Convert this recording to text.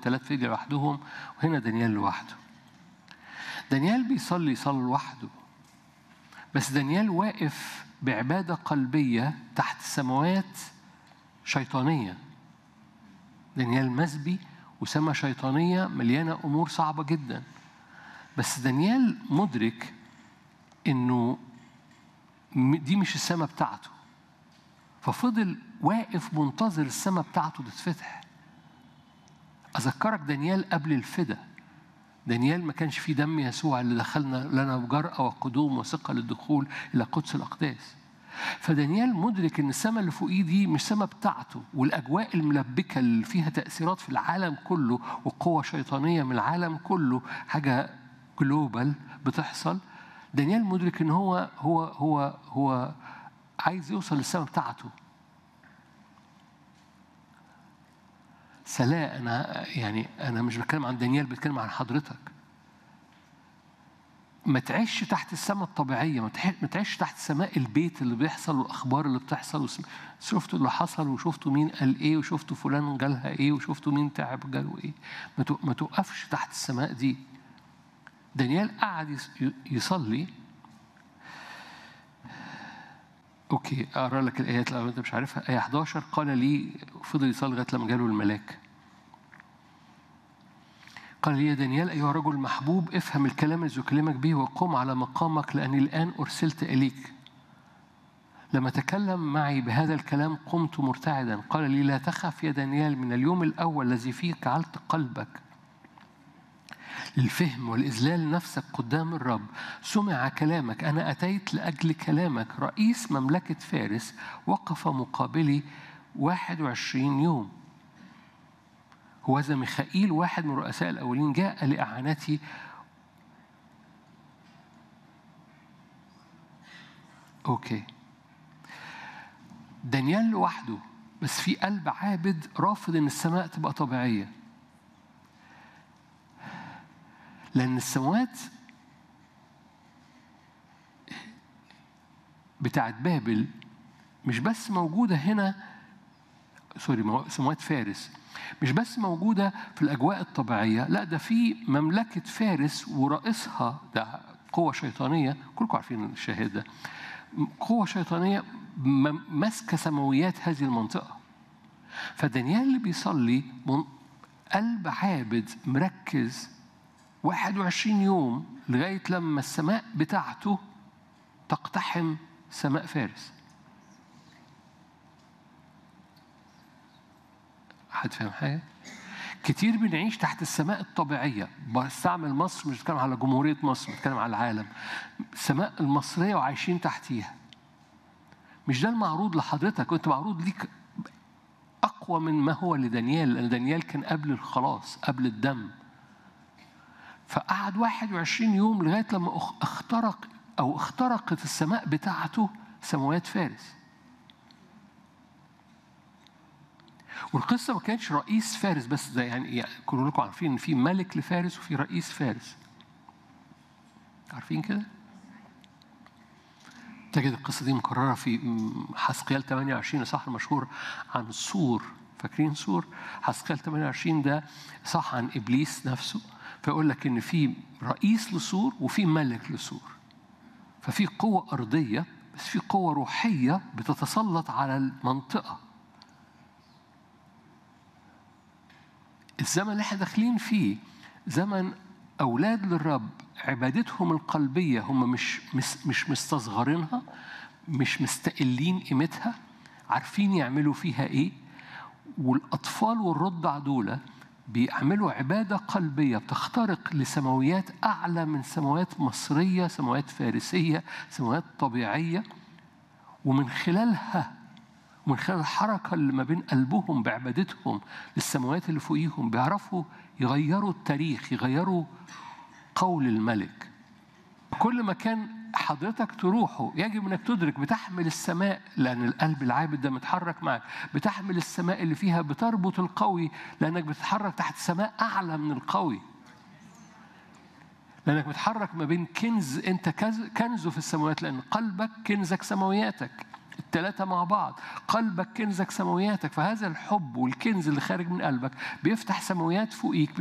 والثلاث فجر لوحدهم وهنا دانيال لوحده دانيال بيصلي يصلي لوحده بس دانيال واقف بعبادة قلبية تحت سماوات شيطانية دانيال مسبي وسما شيطانية مليانة أمور صعبة جدا بس دانيال مدرك إنه دي مش السما بتاعته ففضل واقف منتظر السما بتاعته تتفتح أذكرك دانيال قبل الفدا دانيال ما كانش فيه دم يسوع اللي دخلنا لنا بجرأة وقدوم وثقة للدخول إلى قدس الأقداس فدانيال مدرك ان السماء اللي فوقيه دي مش سماء بتاعته والاجواء الملبكه اللي فيها تاثيرات في العالم كله وقوه شيطانيه من العالم كله حاجه جلوبال بتحصل دانيال مدرك ان هو هو هو هو عايز يوصل للسماء بتاعته سلاء انا يعني انا مش بتكلم عن دانيال بتكلم عن حضرتك ما تعيش تحت السماء الطبيعيه ما تعيش تحت سماء البيت اللي بيحصل والاخبار اللي بتحصل شفتوا اللي حصل وشفتوا مين قال ايه وشفتوا فلان جالها ايه وشفتوا مين تعب جاله ايه ما توقفش تحت السماء دي دانيال قعد يصلي اوكي اقرا لك الايات لو انت مش عارفها ايه 11 قال لي فضل يصلي لغايه لما جاله الملاك قال لي يا دانيال أيها الرجل المحبوب افهم الكلام الذي أكلمك به وقم على مقامك لأني الآن أرسلت إليك لما تكلم معي بهذا الكلام قمت مرتعدا قال لي لا تخف يا دانيال من اليوم الأول الذي فيه جعلت قلبك للفهم والإذلال نفسك قدام الرب سمع كلامك أنا أتيت لأجل كلامك رئيس مملكة فارس وقف مقابلي 21 يوم هوذا ميخائيل واحد من رؤساء الأولين جاء لإعانتي أوكي دانيال لوحده بس في قلب عابد رافض إن السماء تبقى طبيعية لأن السماوات بتاعت بابل مش بس موجودة هنا سوري سماوات فارس مش بس موجودة في الأجواء الطبيعية لا ده في مملكة فارس ورئيسها ده قوة شيطانية كلكم عارفين الشاهد ده قوة شيطانية ماسكة سماويات هذه المنطقة فدانيال اللي بيصلي قلب عابد مركز 21 يوم لغاية لما السماء بتاعته تقتحم سماء فارس حد فاهم حاجة؟ كتير بنعيش تحت السماء الطبيعية بستعمل مصر مش بتكلم على جمهورية مصر بتكلم على العالم السماء المصرية وعايشين تحتيها مش ده المعروض لحضرتك وانت معروض ليك أقوى من ما هو لدانيال لأن دانيال كان قبل الخلاص قبل الدم فقعد 21 يوم لغاية لما اخترق أو اخترقت السماء بتاعته سماوات فارس والقصة ما كانش رئيس فارس بس ده يعني كلكم لكم عارفين إن في ملك لفارس وفي رئيس فارس عارفين كده؟ تجد القصة دي مكررة في حسقيال 28 صح المشهور عن سور فاكرين سور؟ حسقيال 28 ده صح عن إبليس نفسه فيقول لك إن في رئيس لسور وفي ملك لسور ففي قوة أرضية بس في قوة روحية بتتسلط على المنطقة الزمن اللي احنا داخلين فيه زمن أولاد للرب عبادتهم القلبية هم مش مش, مش مستصغرينها مش مستقلين قيمتها عارفين يعملوا فيها إيه والأطفال والرضع دول بيعملوا عبادة قلبية بتخترق لسماويات أعلى من سماوات مصرية سماوات فارسية سماوات طبيعية ومن خلالها ومن خلال الحركة اللي ما بين قلبهم بعبادتهم للسماوات اللي فوقيهم بيعرفوا يغيروا التاريخ يغيروا قول الملك كل مكان حضرتك تروحه يجب انك تدرك بتحمل السماء لان القلب العابد ده متحرك معك بتحمل السماء اللي فيها بتربط القوي لانك بتتحرك تحت سماء اعلى من القوي لانك بتتحرك ما بين كنز انت كنزه في السماوات لان قلبك كنزك سماوياتك ثلاثة مع بعض قلبك كنزك سماوياتك فهذا الحب والكنز اللي خارج من قلبك بيفتح سماويات فوقيك